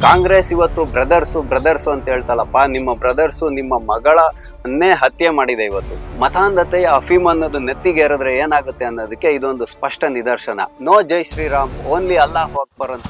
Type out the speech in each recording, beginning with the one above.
ಕಾಂಗ್ರೆಸ್ ಇವತ್ತು brothers brothers ಅಂತ ಹೇಳ್ತಲ್ಲಪ್ಪ ನಿಮ್ಮ ಬ್ರದರ್ಸು ನಿಮ್ಮ ಮಗಳನ್ನೇ ಹತ್ಯೆ ಮಾಡಿದೆ ಇವತ್ತು ಮತಾಂಧತೆಯ ಅಫೀಮ್ ಅನ್ನೋದು ನೆತ್ತಿಗೇರಿದ್ರೆ ಏನಾಗುತ್ತೆ ಅನ್ನೋದಕ್ಕೆ ಇದೊಂದು ಸ್ಪಷ್ಟ ನಿದರ್ಶನ ನೋ ಜೈ ಶ್ರೀರಾಮ್ ಓನ್ಲಿ ಅಲ್ಲಾಹ್ ಅಕ್ಬರ್ ಅಂತ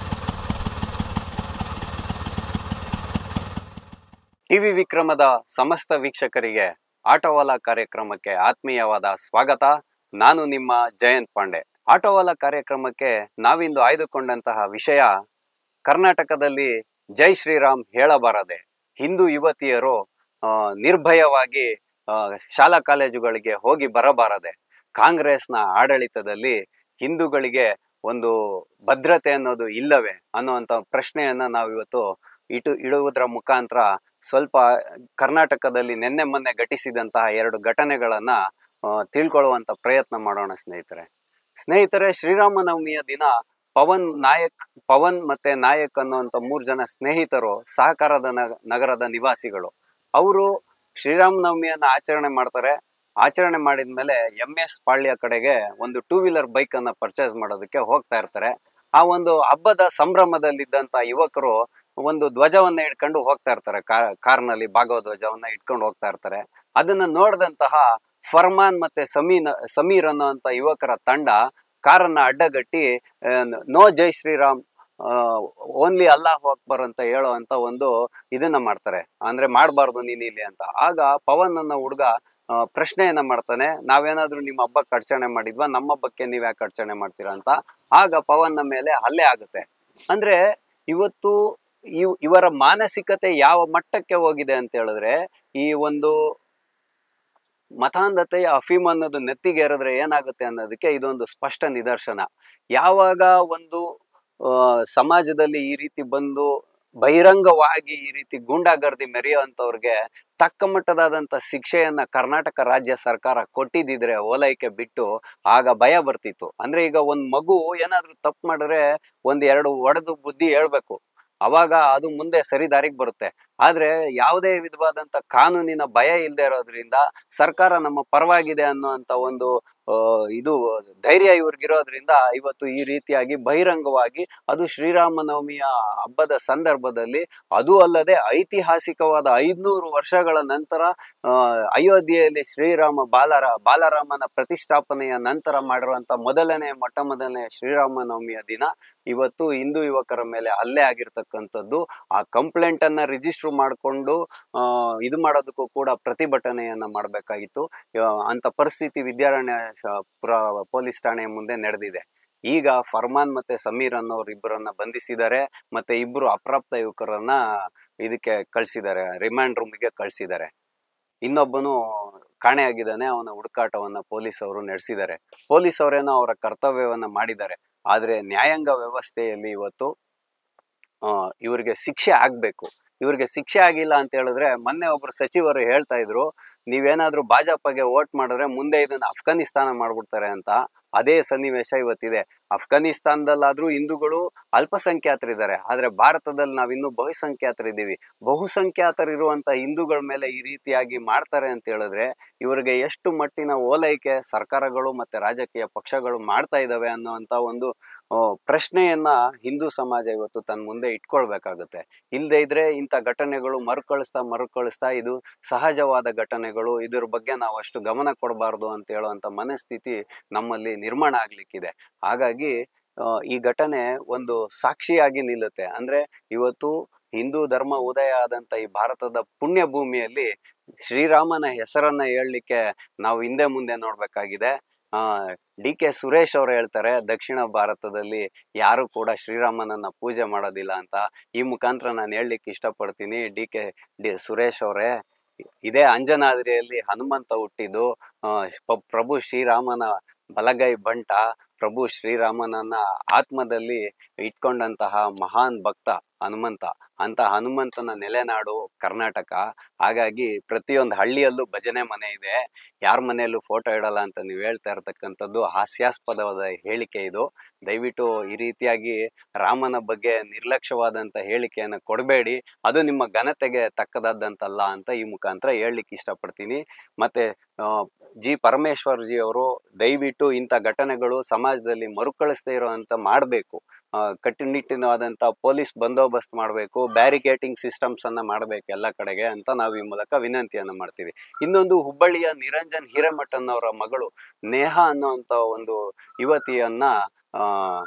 ಟಿವಿ ವಿಕ್ರಮದ ಸಮಸ್ತ ವೀಕ್ಷಕರಿಗೆ ಆಟೋವಾಲ ಕಾರ್ಯಕ್ರಮಕ್ಕೆ ಆತ್ಮೀಯವಾದ ಸ್ವಾಗತ ನಾನು ನಿಮ್ಮ ಜಯಂತ್ ಪಾಂಡೆ ಆಟೋವಾಲ ಕಾರ್ಯಕ್ರಮಕ್ಕೆ ನಾವಿಂದು ಆಯ್ದುಕೊಂಡಂತಹ ವಿಷಯ ಕರ್ನಾಟಕದಲ್ಲಿ ಜೈ ಶ್ರೀರಾಮ್ ಹೇಳಬಾರದೆ ಹಿಂದೂ ಯುವತಿಯರು ಆ, ನಿರ್ಭಯವಾಗಿ ಆ, ಶಾಲಾ ಕಾಲೇಜುಗಳಿಗೆ ಹೋಗಿ ಬರಬಾರದೆ ಕಾಂಗ್ರೆಸ್ನ ಆಡಳಿತದಲ್ಲಿ ಹಿಂದೂಗಳಿಗೆ ಒಂದು ಭದ್ರತೆ ಅನ್ನೋದು ಇಲ್ಲವೇ ಅನ್ನುವಂಥ ಪ್ರಶ್ನೆಯನ್ನ ನಾವಿವತ್ತು ಇಟ್ಟು ಇಡುವುದರ ಮುಖಾಂತರ ಸ್ವಲ್ಪ ಕರ್ನಾಟಕದಲ್ಲಿ ನಿನ್ನೆ ಮೊನ್ನೆ ಘಟಿಸಿದಂತಹ ಎರಡು ಘಟನೆಗಳನ್ನ ಆ, ತಿಳ್ಕೊಳ್ಳುವಂತ ಪ್ರಯತ್ನ ಮಾಡೋಣ ಸ್ನೇಹಿತರೆ ಸ್ನೇಹಿತರೆ ಶ್ರೀರಾಮನವಮಿಯ ದಿನ ಪವನ್ ನಾಯಕ್ ಪವನ್ ಮತ್ತೆ ನಾಯಕ್ ಅನ್ನುವಂಥ ಮೂರು ಜನ ಸ್ನೇಹಿತರು ಸಹಕಾರದ ನಗ- ನಗರದ ನಿವಾಸಿಗಳು ಅವರು ಶ್ರೀರಾಮನವಮಿಯನ್ನ ಆಚರಣೆ ಮಾಡ್ತಾರೆ ಆಚರಣೆ ಮಾಡಿದ್ಮೇಲೆ ಎಂ ಎಸ್ ಪಾಳ್ಯ ಕಡೆಗೆ ಒಂದು ಟೂ ವೀಲರ್ ಬೈಕ್ ಅನ್ನ ಪರ್ಚೇಸ್ ಮಾಡೋದಕ್ಕೆ ಹೋಗ್ತಾ ಇರ್ತಾರೆ ಆ ಒಂದು ಹಬ್ಬದ ಸಂಭ್ರಮದಲ್ಲಿದ್ದಂತ ಯುವಕರು ಒಂದು ಧ್ವಜವನ್ನ ಇಟ್ಕೊಂಡು ಹೋಗ್ತಾ ಇರ್ತಾರೆ ಕಾರ್ ಕಾರ್ನಲ್ಲಿ ಭಾಗವ ಧ್ವಜವನ್ನ ಇಟ್ಕೊಂಡು ಹೋಗ್ತಾ ಇರ್ತಾರೆ ಅದನ್ನ ನೋಡಿದಂತಹ ಫರ್ಮಾನ್ ಮತ್ತೆ ಸಮೀನ್ ಸಮೀರ್ ಅನ್ನುವಂತ ಯುವಕರ ತಂಡ ಕಾರನ್ನ ಅಡ್ಡಗಟ್ಟಿ ಆ, ನೋ ಜೈ ಶ್ರೀರಾಮ್ ಓನ್ಲಿ ಅಲ್ಲಾಹ್ ಅಕ್ಬರ್ ಅಂತ ಹೇಳೋ ಅಂತ ಒಂದು ಇದನ್ನ ಮಾಡ್ತಾರೆ ಅಂದ್ರೆ ಮಾಡಬಾರ್ದು ನೀನ್ ಇಲ್ಲಿ ಅಂತ ಆಗ ಪವನ್ ಅನ್ನೋ ಹುಡುಗ ಆ, ಪ್ರಶ್ನೆಯನ್ನ ಮಾಡ್ತಾನೆ ನಾವೇನಾದ್ರೂ ನಿಮ್ಮ ಹಬ್ಬಕ್ಕೆ ಅರ್ಚಣೆ ಮಾಡಿದ್ವಾ ನಮ್ಮ ಹಬ್ಬಕ್ಕೆ ನೀವ್ ಯಾಕೆ ಅರ್ಚಣೆ ಮಾಡ್ತೀರಾ ಅಂತ ಆಗ ಪವನ್ನ ಮೇಲೆ ಹಲ್ಲೆ ಆಗುತ್ತೆ ಅಂದ್ರೆ ಇವತ್ತು ಇವ್ ಇವರ ಮಾನಸಿಕತೆ ಯಾವ ಮಟ್ಟಕ್ಕೆ ಹೋಗಿದೆ ಅಂತ ಹೇಳಿದ್ರೆ ಈ ಒಂದು ಮತಾಂಧತೆಯ ಅಫೀಮ್ ಅನ್ನೋದು ನೆತ್ತಿಗೇರಿದ್ರೆ ಏನಾಗುತ್ತೆ ಅನ್ನೋದಕ್ಕೆ ಇದೊಂದು ಸ್ಪಷ್ಟ ನಿದರ್ಶನ ಯಾವಾಗ ಒಂದು ಆ, ಸಮಾಜದಲ್ಲಿ ಈ ರೀತಿ ಬಂದು ಬಹಿರಂಗವಾಗಿ ಈ ರೀತಿ ಗೂಂಡಾಗರ್ದಿ ಮೆರೆಯುವಂಥವ್ರಿಗೆ ತಕ್ಕ ಮಟ್ಟದಾದಂಥ ಶಿಕ್ಷೆಯನ್ನ ಕರ್ನಾಟಕ ರಾಜ್ಯ ಸರ್ಕಾರ ಕೊಟ್ಟಿದ್ದಿದ್ರೆ ಓಲೈಕೆ ಬಿಟ್ಟು ಆಗ ಭಯ ಬರ್ತಿತ್ತು ಅಂದ್ರೆ ಈಗ ಒಂದ್ ಮಗು ಏನಾದ್ರೂ ತಪ್ಪು ಮಾಡಿದ್ರೆ ಒಂದ್ ಎರಡು ಒಡೆದು ಬುದ್ಧಿ ಹೇಳ್ಬೇಕು ಅವಾಗ ಅದು ಮುಂದೆ ಸರಿ ದಾರಿಗೆ ಬರುತ್ತೆ ಆದ್ರೆ ಯಾವುದೇ ವಿಧವಾದಂತ ಕಾನೂನಿನ ಭಯ ಇಲ್ಲದೆ ಇರೋದ್ರಿಂದ ಸರ್ಕಾರ ನಮ್ಮ ಪರವಾಗಿದೆ ಅನ್ನುವಂತ ಒಂದು ಆ, ಇದು ಧೈರ್ಯ ಇವ್ರಿಗಿರೋದ್ರಿಂದ ಇವತ್ತು ಈ ರೀತಿಯಾಗಿ ಬಹಿರಂಗವಾಗಿ ಅದು ಶ್ರೀರಾಮನವಮಿಯ ಹಬ್ಬದ ಸಂದರ್ಭದಲ್ಲಿ ಅದು ಅಲ್ಲದೆ ಐತಿಹಾಸಿಕವಾದ ಐದ್ನೂರು ವರ್ಷಗಳ ನಂತರ ಆ, ಅಯೋಧ್ಯೆಯಲ್ಲಿ ಶ್ರೀರಾಮ ಬಾಲರ ಬಾಲರಾಮನ ಪ್ರತಿಷ್ಠಾಪನೆಯ ನಂತರ ಮಾಡಿರುವಂತ ಮೊದಲನೇ ಮೊಟ್ಟ ಮೊದಲನೇ ಶ್ರೀರಾಮನವಮಿಯ ದಿನ ಇವತ್ತು ಹಿಂದೂ ಯುವಕರ ಮೇಲೆ ಹಲ್ಲೆ ಆಗಿರ್ತಕ್ಕಂಥದ್ದು ಆ ಕಂಪ್ಲೇಂಟ್ ಅನ್ನ ರಿಜಿಸ್ಟರ್ ಮಾಡಿಕೊಂಡು ಆ, ಇದು ಮಾಡೋದಕ್ಕೂ ಕೂಡ ಪ್ರತಿಭಟನೆಯನ್ನ ಮಾಡಬೇಕಾಗಿತ್ತು ಅಂತ ಪರಿಸ್ಥಿತಿ ವಿದ್ಯಾರಣ್ಯ ಶ- ಪುರ ಪೊಲೀಸ್ ಠಾಣೆಯ ಮುಂದೆ ನಡೆದಿದೆ ಈಗ ಫರ್ಮಾನ್ ಮತ್ತೆ ಸಮೀರ್ ಅನ್ನೋರು ಇಬ್ಬರನ್ನ ಬಂಧಿಸಿದ್ದಾರೆ ಮತ್ತೆ ಇಬ್ರು ಅಪ್ರಾಪ್ತ ಯುವಕರನ್ನ ಇದಕ್ಕೆ ಕಳ್ಸಿದ್ದಾರೆ ರಿಮಾಂಡ್ ರೂಮ್ಗೆ ಕಳ್ಸಿದ್ದಾರೆ ಇನ್ನೊಬ್ಬನು ಕಾಣೆಯಾಗಿದ್ದಾನೆ ಅವನ ಹುಡುಕಾಟವನ್ನ ಪೊಲೀಸ್ ಅವರು ನಡೆಸಿದ್ದಾರೆ ಪೊಲೀಸ್ ಅವರೇನೋ ಅವರ ಕರ್ತವ್ಯವನ್ನ ಮಾಡಿದ್ದಾರೆ ಆದ್ರೆ ನ್ಯಾಯಾಂಗ ವ್ಯವಸ್ಥೆಯಲ್ಲಿ ಇವತ್ತು ಆ, ಇವ್ರಿಗೆ ಶಿಕ್ಷೆ ಆಗ್ಬೇಕು ಇವ್ರಿಗೆ ಶಿಕ್ಷೆ ಆಗಿಲ್ಲ ಅಂತ ಹೇಳಿದ್ರೆ ಮೊನ್ನೆ ಒಬ್ರು ಸಚಿವರು ಹೇಳ್ತಾ ಇದ್ರು ನೀವೇನಾದ್ರೂ ಭಾಜಪಗೆ ವೋಟ್ ಮಾಡಿದ್ರೆ ಮುಂದೆ ಇದನ್ನ ಅಫ್ಘಾನಿಸ್ತಾನ ಮಾಡ್ಬಿಡ್ತಾರೆ ಅಂತ ಅದೇ ಸನ್ನಿವೇಶ ಇವತ್ತಿದೆ ಅಫ್ಘಾನಿಸ್ತಾನದಲ್ಲಾದ್ರೂ ಹಿಂದೂಗಳು ಅಲ್ಪಸಂಖ್ಯಾತರಿದ್ದಾರೆ ಆದ್ರೆ ಭಾರತದಲ್ಲಿ ನಾವಿನ್ನೂ ಬಹುಸಂಖ್ಯಾತರಿದ್ದೀವಿ ಬಹುಸಂಖ್ಯಾತರಿರುವಂತ ಹಿಂದೂಗಳ ಮೇಲೆ ಈ ರೀತಿಯಾಗಿ ಮಾಡ್ತಾರೆ ಅಂತ ಹೇಳಿದ್ರೆ ಇವರಿಗೆ ಎಷ್ಟು ಮಟ್ಟಿನ ಓಲೈಕೆ ಸರ್ಕಾರಗಳು ಮತ್ತೆ ರಾಜಕೀಯ ಪಕ್ಷಗಳು ಮಾಡ್ತಾ ಇದಾವೆ ಅನ್ನುವಂತ ಒಂದು ಆ, ಪ್ರಶ್ನೆಯನ್ನ ಹಿಂದೂ ಸಮಾಜ ಇವತ್ತು ತನ್ನ ಮುಂದೆ ಇಟ್ಕೊಳ್ಬೇಕಾಗುತ್ತೆ ಇಲ್ಲದೆ ಇದ್ರೆ ಇಂಥ ಘಟನೆಗಳು ಮರುಕಳಿಸ್ತಾ ಮರುಕಳಿಸ್ತಾ ಇದು ಸಹಜವಾದ ಘಟನೆಗಳು ಇದ್ರ ಬಗ್ಗೆ ನಾವು ಅಷ್ಟು ಗಮನ ಕೊಡಬಾರ್ದು ಅಂತ ಹೇಳುವಂತ ಮನಸ್ಥಿತಿ ನಮ್ಮಲ್ಲಿ ನಿರ್ಮಾಣ ಆಗ್ಲಿಕ್ಕಿದೆ ಹಾಗಾಗಿ ಆ, ಈ ಘಟನೆ ಒಂದು ಸಾಕ್ಷಿಯಾಗಿ ನಿಲ್ಲುತ್ತೆ ಅಂದ್ರೆ ಇವತ್ತು ಹಿಂದೂ ಧರ್ಮ ಉದಯ ಆದಂತ ಈ ಭಾರತದ ಪುಣ್ಯ ಭೂಮಿಯಲ್ಲಿ ಶ್ರೀರಾಮನ ಹೆಸರನ್ನ ಹೇಳಲಿಕ್ಕೆ ನಾವು ಹಿಂದೆ ಮುಂದೆ ನೋಡ್ಬೇಕಾಗಿದೆ ಆ ಡಿ ಕೆ ಸುರೇಶ್ ಅವರು ಹೇಳ್ತಾರೆ ದಕ್ಷಿಣ ಭಾರತದಲ್ಲಿ ಯಾರು ಕೂಡ ಶ್ರೀರಾಮನನ್ನ ಪೂಜೆ ಮಾಡೋದಿಲ್ಲ ಅಂತ ಈ ಮುಖಾಂತರ ನಾನು ಹೇಳಲಿಕ್ಕೆ ಇಷ್ಟಪಡ್ತೀನಿ ಡಿ ಕೆ ಡಿ ಸುರೇಶ್ ಅವರೇ ಇದೇ ಅಂಜನಾದ್ರಿಯಲ್ಲಿ ಹನುಮಂತ ಹುಟ್ಟಿದ್ದು ಆ, ಪ- ಪ್ರಭು ಶ್ರೀರಾಮನ ಬಲಗೈ ಬಂಟ ಪ್ರಭು ಶ್ರೀರಾಮನನ್ನ ಆತ್ಮದಲ್ಲಿ ಇಟ್ಕೊಂಡಂತಹ ಮಹಾನ್ ಭಕ್ತ ಹನುಮಂತ ಅಂತ ಹನುಮಂತನ ನೆಲೆನಾಡು ಕರ್ನಾಟಕ ಹಾಗಾಗಿ ಪ್ರತಿಯೊಂದು ಹಳ್ಳಿಯಲ್ಲೂ ಭಜನೆ ಮನೆ ಇದೆ ಯಾರ ಮನೆಯಲ್ಲೂ ಫೋಟೋ ಇಡಲ್ಲ ಅಂತ ನೀವು ಹೇಳ್ತಾ ಇರ್ತಕ್ಕಂಥದ್ದು ಹಾಸ್ಯಾಸ್ಪದವಾದ ಹೇಳಿಕೆ ಇದು ದಯವಿಟ್ಟು ಈ ರೀತಿಯಾಗಿ ರಾಮನ ಬಗ್ಗೆ ನಿರ್ಲಕ್ಷ್ಯವಾದಂತ ಹೇಳಿಕೆಯನ್ನ ಕೊಡಬೇಡಿ ಅದು ನಿಮ್ಮ ಘನತೆಗೆ ತಕ್ಕದಾದಂತಲ್ಲ ಅಂತ ಈ ಮುಖಾಂತರ ಹೇಳಲಿಕ್ಕೆ ಇಷ್ಟಪಡ್ತೀನಿ ಮತ್ತೆ ಆ, ಜಿ ಪರಮೇಶ್ವರ್ ಜಿ ಅವರು ದಯವಿಟ್ಟು ಇಂಥ ಘಟನೆಗಳು ಸಮಾಜದಲ್ಲಿ ಮರುಕಳಿಸದೇ ಇರುವಂತ ಮಾಡಬೇಕು ಆ, ಕಟ್ಟುನಿಟ್ಟಿನವಾದಂತ ಪೊಲೀಸ್ ಬಂದೋಬಸ್ತ್ ಮಾಡಬೇಕು ಬ್ಯಾರಿಕೇಟಿಂಗ್ ಸಿಸ್ಟಮ್ಸ್ ಅನ್ನ ಮಾಡಬೇಕು ಎಲ್ಲ ಕಡೆಗೆ ಅಂತ ನಾವು ಈ ಮೂಲಕ ವಿನಂತಿಯನ್ನ ಮಾಡ್ತೀವಿ ಇನ್ನೊಂದು ಹುಬ್ಬಳ್ಳಿಯ ನಿರಂಜನ್ ಹಿರೇಮಠ್ ಅನ್ನೋರ ಮಗಳು ನೇಹಾ ಅನ್ನೋಂತ ಒಂದು ಯುವತಿಯನ್ನ ಆ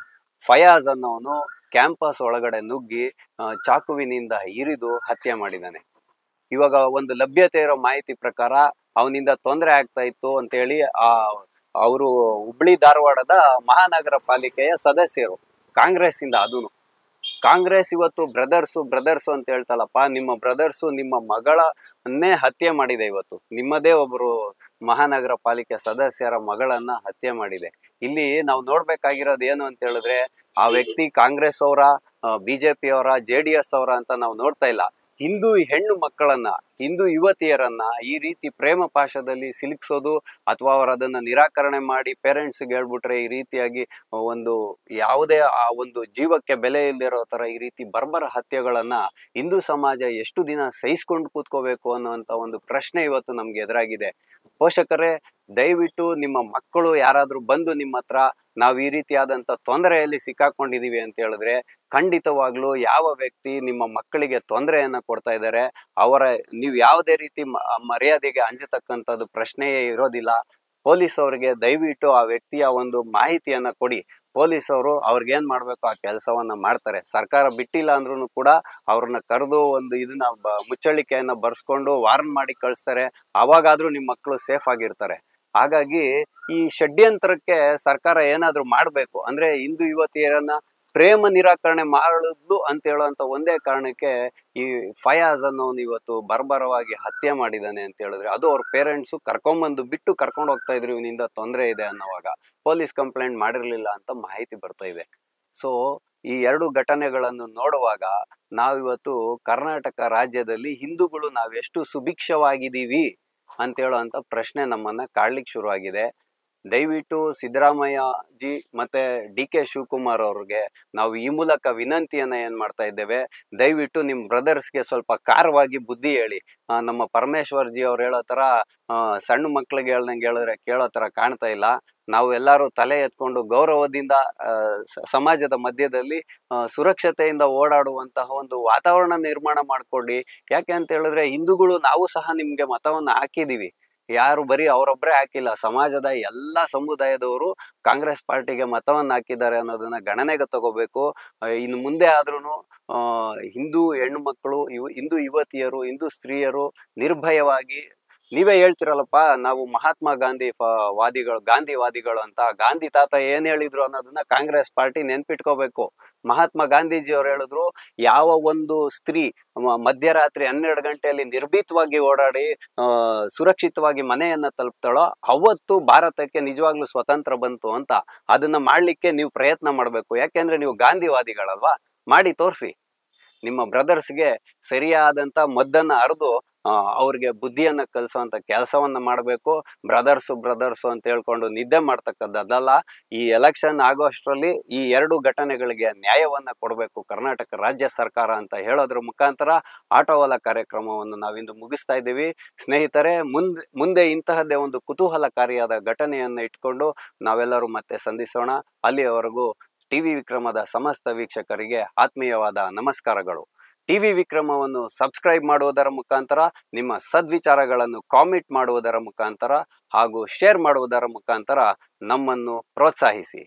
ಫಯಾಜ್ ಅನ್ನೋನು ಕ್ಯಾಂಪಸ್ ಒಳಗಡೆ ನುಗ್ಗಿ ಆ, ಚಾಕುವಿನಿಂದ ಇರಿದು ಹತ್ಯೆ ಮಾಡಿದ್ದಾನೆ ಇವಾಗ ಒಂದು ಲಭ್ಯತೆ ಇರೋ ಮಾಹಿತಿ ಪ್ರಕಾರ ಅವನಿಂದ ತೊಂದರೆ ಆಗ್ತಾ ಇತ್ತು ಅಂತೇಳಿ ಆ ಅವರು ಹುಬ್ಳಿ ಧಾರವಾಡದ ಮಹಾನಗರ ಪಾಲಿಕೆಯ ಸದಸ್ಯರು ಕಾಂಗ್ರೆಸ್ ಇಂದ ಅದೂನು ಕಾಂಗ್ರೆಸ್ ಇವತ್ತು ಬ್ರದರ್ಸು ಬ್ರದರ್ಸು ಅಂತ ಹೇಳ್ತಲ್ಲಪ್ಪ ನಿಮ್ಮ ಬ್ರದರ್ಸು ನಿಮ್ಮ ಮಗಳನ್ನೇ ಹತ್ಯೆ ಮಾಡಿದೆ ಇವತ್ತು ನಿಮ್ಮದೇ ಒಬ್ರು ಮಹಾನಗರ ಪಾಲಿಕೆ ಸದಸ್ಯರ ಮಗಳನ್ನ ಹತ್ಯೆ ಮಾಡಿದೆ ಇಲ್ಲಿ ನಾವು ನೋಡ್ಬೇಕಾಗಿರೋದು ಏನು ಅಂತ ಹೇಳಿದ್ರೆ ಆ ವ್ಯಕ್ತಿ ಕಾಂಗ್ರೆಸ್ ಅವರ ಬಿಜೆಪಿ ಅವರ ಜೆ ಡಿ ಎಸ್ ಅವರ ಅಂತ ನಾವು ನೋಡ್ತಾ ಇಲ್ಲ ಹಿಂದೂ ಹೆಣ್ಣು ಮಕ್ಕಳನ್ನ ಹಿಂದೂ ಯುವತಿಯರನ್ನ ಈ ರೀತಿ ಪ್ರೇಮ ಪಾಶದಲ್ಲಿ ಸಿಲುಕಿಸೋದು ಅಥವಾ ಅವರು ಅದನ್ನ ನಿರಾಕರಣೆ ಮಾಡಿ ಪೇರೆಂಟ್ಸ್ಗೆ ಹೇಳ್ಬಿಟ್ರೆ ಈ ರೀತಿಯಾಗಿ ಒಂದು ಯಾವುದೇ ಆ ಒಂದು ಜೀವಕ್ಕೆ ಬೆಲೆ ಇಲ್ದಿರೋ ತರ ಈ ರೀತಿ ಬರ್ಬರ ಹತ್ಯೆಗಳನ್ನ ಹಿಂದೂ ಸಮಾಜ ಎಷ್ಟು ದಿನ ಸಹಿಸ್ಕೊಂಡು ಕೂತ್ಕೋಬೇಕು ಅನ್ನುವಂತ ಒಂದು ಪ್ರಶ್ನೆ ಇವತ್ತು ನಮ್ಗೆ ಎದುರಾಗಿದೆ ಪೋಷಕರೇ ದಯವಿಟ್ಟು ನಿಮ್ಮ ಮಕ್ಕಳು ಯಾರಾದ್ರೂ ಬಂದು ನಿಮ್ಮ ಹತ್ರ ನಾವು ಈ ರೀತಿಯಾದಂತ ತೊಂದರೆಯಲ್ಲಿ ಸಿಕ್ಕಾಕೊಂಡಿದೀವಿ ಅಂತ ಹೇಳಿದ್ರೆ ಖಂಡಿತವಾಗ್ಲೂ ಯಾವ ವ್ಯಕ್ತಿ ನಿಮ್ಮ ಮಕ್ಕಳಿಗೆ ತೊಂದರೆಯನ್ನ ಕೊಡ್ತಾ ಇದ್ದಾರೆ ಅವರ ನೀವು ಯಾವುದೇ ರೀತಿ ಮ- ಮರ್ಯಾದೆಗೆ ಅಂಜತಕ್ಕಂಥದ್ದು ಪ್ರಶ್ನೆಯೇ ಇರೋದಿಲ್ಲ ಪೊಲೀಸ್ ಅವರಿಗೆ ದಯವಿಟ್ಟು ಆ ವ್ಯಕ್ತಿಯ ಒಂದು ಮಾಹಿತಿಯನ್ನ ಕೊಡಿ ಪೊಲೀಸ್ ಅವರು ಅವ್ರಿಗೆ ಏನ್ ಮಾಡ್ಬೇಕು ಆ ಕೆಲಸವನ್ನ ಮಾಡ್ತಾರೆ ಸರ್ಕಾರ ಬಿಟ್ಟಿಲ್ಲ ಅಂದ್ರೂ ಕೂಡ ಅವ್ರನ್ನ ಕರೆದು ಒಂದು ಇದನ್ನ ಬ- ಮುಚ್ಚಳಿಕೆಯನ್ನ ಬರ್ಸ್ಕೊಂಡು ವಾರ್ನ್ ಮಾಡಿ ಕಳಿಸ್ತಾರೆ ಅವಾಗಾದ್ರೂ ನಿಮ್ಮ ಮಕ್ಕಳು ಸೇಫ್ ಆಗಿರ್ತಾರೆ ಹಾಗಾಗಿ ಈ ಷಡ್ಯಂತ್ರಕ್ಕೆ ಸರ್ಕಾರ ಏನಾದ್ರೂ ಮಾಡ್ಬೇಕು ಅಂದ್ರೆ ಹಿಂದೂ ಯುವತಿಯರನ್ನ ಪ್ರೇಮ ನಿರಾಕರಣೆ ಮಾಡಲು ಅಂತ ಹೇಳುವಂತ ಒಂದೇ ಕಾರಣಕ್ಕೆ ಈ ಫಯಾಜ್ ಅನ್ನೋನು ಇವತ್ತು ಬರ್ಬರವಾಗಿ ಹತ್ಯೆ ಮಾಡಿದಾನೆ ಅಂತ ಹೇಳಿದ್ರೆ ಅದು ಅವ್ರ ಪೇರೆಂಟ್ಸು ಕರ್ಕೊಂಬಂದು ಬಿಟ್ಟು ಕರ್ಕೊಂಡು ಹೋಗ್ತಾ ಇದ್ರು ಇವನಿಂದ ತೊಂದರೆ ಇದೆ ಅನ್ನೋವಾಗ ಪೊಲೀಸ್ ಕಂಪ್ಲೇಂಟ್ ಮಾಡಿರ್ಲಿಲ್ಲ ಅಂತ ಮಾಹಿತಿ ಬರ್ತಾ ಇದೆ ಸೊ ಈ ಎರಡು ಘಟನೆಗಳನ್ನು ನೋಡುವಾಗ ನಾವಿವತ್ತು ಕರ್ನಾಟಕ ರಾಜ್ಯದಲ್ಲಿ ಹಿಂದೂಗಳು ನಾವೆಷ್ಟು ಸುಭಿಕ್ಷವಾಗಿದ್ದೀವಿ ಅಂತ ಹೇಳುವಂತ ಪ್ರಶ್ನೆ ನಮ್ಮನ್ನ ಕಾಡ್ಲಿಕ್ಕೆ ಶುರುವಾಗಿದೆ ದಯವಿಟ್ಟು ಸಿದ್ದರಾಮಯ್ಯ ಜಿ ಮತ್ತೆ ಡಿ ಕೆ ಶಿವಕುಮಾರ್ ಅವ್ರಿಗೆ ನಾವು ಈ ಮೂಲಕ ವಿನಂತಿಯನ್ನ ಏನ್ ಮಾಡ್ತಾ ಇದ್ದೇವೆ ದಯವಿಟ್ಟು ನಿಮ್ ಬ್ರದರ್ಸ್ಗೆ ಸ್ವಲ್ಪ ಕಾರವಾಗಿ ಬುದ್ಧಿ ಹೇಳಿ ಆ, ನಮ್ಮ ಪರಮೇಶ್ವರ್ ಜಿ ಅವ್ರು ಹೇಳೋ ತರ ಆ, ಸಣ್ಣ ಮಕ್ಳಿಗೆ ಹೇಳ್ದಂಗೆ ಹೇಳಿದ್ರೆ ಕೇಳೋ ತರ ಕಾಣ್ತಾ ಇಲ್ಲ ನಾವು ಎಲ್ಲರೂ ತಲೆ ಎತ್ಕೊಂಡು ಗೌರವದಿಂದ ಆ, ಸ- ಸಮಾಜದ ಮಧ್ಯದಲ್ಲಿ ಆ, ಸುರಕ್ಷತೆಯಿಂದ ಓಡಾಡುವಂತಹ ಒಂದು ವಾತಾವರಣ ನಿರ್ಮಾಣ ಮಾಡ್ಕೊಡಿ ಯಾಕೆ ಅಂತ ಹೇಳಿದ್ರೆ ಹಿಂದೂಗಳು ನಾವು ಸಹ ನಿಮ್ಗೆ ಮತವನ್ನ ಹಾಕಿದೀವಿ ಯಾರು ಬರೀ ಅವರೊಬ್ಬರೇ ಹಾಕಿಲ್ಲ ಸಮಾಜದ ಎಲ್ಲಾ ಸಮುದಾಯದವರು ಕಾಂಗ್ರೆಸ್ ಪಾರ್ಟಿಗೆ ಮತವನ್ನ ಹಾಕಿದ್ದಾರೆ ಅನ್ನೋದನ್ನ ಗಣನೆಗೆ ತಗೋಬೇಕು ಆ, ಇನ್ನು ಮುಂದೆ ಆದ್ರೂನು ಆ ಹಿಂದೂ ಹೆಣ್ಣು ಮಕ್ಕಳು ಇವ್ ಹಿಂದೂ ಯುವತಿಯರು ಹಿಂದೂ ಸ್ತ್ರೀಯರು ನಿರ್ಭಯವಾಗಿ ನೀವೇ ಹೇಳ್ತಿರಲ್ಲಪ್ಪ ನಾವು ಮಹಾತ್ಮ ಗಾಂಧಿ ಫ- ವಾದಿಗಳು ಗಾಂಧಿವಾದಿಗಳು ಅಂತ ಗಾಂಧಿ ತಾತ ಏನ್ ಹೇಳಿದ್ರು ಅನ್ನೋದನ್ನ ಕಾಂಗ್ರೆಸ್ ಪಾರ್ಟಿ ನೆನ್ಪಿಟ್ಕೋಬೇಕು ಮಹಾತ್ಮ ಗಾಂಧೀಜಿ ಅವ್ರು ಹೇಳಿದ್ರು ಯಾವ ಒಂದು ಸ್ತ್ರೀ ಮ- ಮಧ್ಯರಾತ್ರಿ ಹನ್ನೆರಡು ಗಂಟೆಯಲ್ಲಿ ನಿರ್ಭೀತವಾಗಿ ಓಡಾಡಿ ಆ, ಸುರಕ್ಷಿತವಾಗಿ ಮನೆಯನ್ನ ತಲುಪ್ತಾಳೋ ಅವತ್ತು ಭಾರತಕ್ಕೆ ನಿಜವಾಗ್ಲೂ ಸ್ವತಂತ್ರ ಬಂತು ಅಂತ ಅದನ್ನ ಮಾಡ್ಲಿಕ್ಕೆ ನೀವು ಪ್ರಯತ್ನ ಮಾಡ್ಬೇಕು ಯಾಕೆಂದ್ರೆ ನೀವು ಗಾಂಧಿವಾದಿಗಳಲ್ವಾ ಮಾಡಿ ತೋರಿಸಿ ನಿಮ್ಮ ಬ್ರದರ್ಸ್ಗೆ ಸರಿಯಾದಂತ ಮದ್ದನ್ನ ಅರ್ದು ಆ, ಅವ್ರಿಗೆ ಬುದ್ಧಿಯನ್ನ ಕಲಿಸುವಂತ ಕೆಲಸವನ್ನ ಮಾಡಬೇಕು ಬ್ರದರ್ಸು ಬ್ರದರ್ಸು ಅಂತ ಹೇಳ್ಕೊಂಡು ನಿದ್ದೆ ಮಾಡ್ತಕ್ಕದ್ದಲ್ಲ ಈ ಎಲೆಕ್ಷನ್ ಆಗೋಷ್ಟರಲ್ಲಿ ಈ ಎರಡು ಘಟನೆಗಳಿಗೆ ನ್ಯಾಯವನ್ನ ಕೊಡಬೇಕು ಕರ್ನಾಟಕ ರಾಜ್ಯ ಸರ್ಕಾರ ಅಂತ ಹೇಳೋದ್ರ ಮುಖಾಂತರ ಆಟೋವಲ ಕಾರ್ಯಕ್ರಮವನ್ನು ನಾವಿಂದು ಮುಗಿಸ್ತಾ ಇದ್ದೀವಿ ಸ್ನೇಹಿತರೆ ಮುಂದೆ ಮುಂದೆ ಇಂತಹದ್ದೇ ಒಂದು ಕುತೂಹಲಕಾರಿಯಾದ ಘಟನೆಯನ್ನ ಇಟ್ಕೊಂಡು ನಾವೆಲ್ಲರೂ ಮತ್ತೆ ಸಂಧಿಸೋಣ ಅಲ್ಲಿಯವರೆಗೂ ಟಿವಿ ವಿಕ್ರಮದ ಸಮಸ್ತ ವೀಕ್ಷಕರಿಗೆ ಆತ್ಮೀಯವಾದ ನಮಸ್ಕಾರಗಳು ಟಿವಿ ವಿಕ್ರಮವನ್ನು ಸಬ್ಸ್ಕ್ರೈಬ್ ಮಾಡುವುದರ ಮುಖಾಂತರ ನಿಮ್ಮ ಸದ್ವಿಚಾರಗಳನ್ನು ಕಾಮೆಂಟ್ ಮಾಡುವುದರ ಮುಖಾಂತರ ಹಾಗೂ ಶೇರ್ ಮಾಡುವುದರ ಮುಖಾಂತರ ನಮ್ಮನ್ನು ಪ್ರೋತ್ಸಾಹಿಸಿ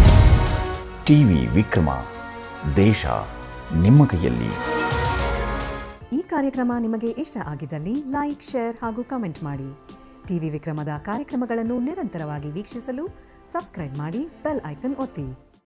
ಟಿವಿ ವಿಕ್ರಮ ದೇಶ ನಿಮ್ಮ ಕೈಯಲ್ಲಿ ಈ ಕಾರ್ಯಕ್ರಮ ನಿಮಗೆ ಇಷ್ಟ ಆಗಿದ್ದಲ್ಲಿ ಲೈಕ್ ಶೇರ್ ಹಾಗೂ ಕಮೆಂಟ್ ಮಾಡಿ ಟಿವಿ ವಿಕ್ರಮದ ಕಾರ್ಯಕ್ರಮಗಳನ್ನು ನಿರಂತರವಾಗಿ ವೀಕ್ಷಿಸಲು ಸಬ್ಸ್ಕ್ರೈಬ್ ಮಾಡಿ ಬೆಲ್ ಐಕನ್ ಒತ್ತಿ